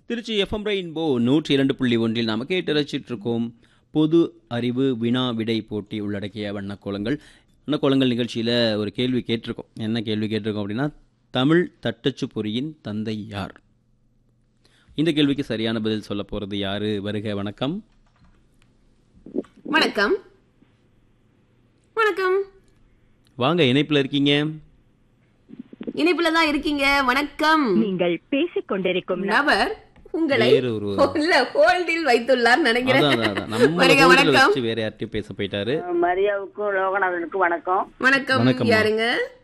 Trichy FM rainbow நூற்றி இரண்டு புள்ளி ஒன்றில் நாம் கேட்டு ரசிச்சிட்டு இருக்கோம் பொது அறிவு வினா விடை போட்டி உள்ளடக்கிய வண்ணக்கோலங்கள் வண்ணக்கோலங்கள் நிகழ்ச்சியில் ஒரு கேள்வி கேட்டிருக்கோம் என்ன கேள்வி கேட்டிருக்கோம் அப்படின்னா தமிழ் தட்டச்சு பொறியின் தந்தை யார் இந்த கேள்விக்கு சரியான பதில் சொல்ல போகிறது யாரு வருக வணக்கம் வணக்கம் வணக்கம் வாங்க இணைப்பில் இருக்கீங்க இணைப்புல தான் இருக்கீங்க வணக்கம் நீங்கள் பேசிக் கொண்டிருக்கும் நபர் உங்களை வேறு ஒரு இல்ல ஹோல்டில் வைத்துள்ளார் நினைக்கிறேன் அதான் அதான், அதான் நம்ம வருக ஊர்ல வணக்கம் வச்சு வேற யார்ட்டையும் பேச போயிட்டாரு மரியாவுக்கும் லோகநாதனுக்கும் வணக்கம் வணக்கம் வணக்கம்மா. யாருங்க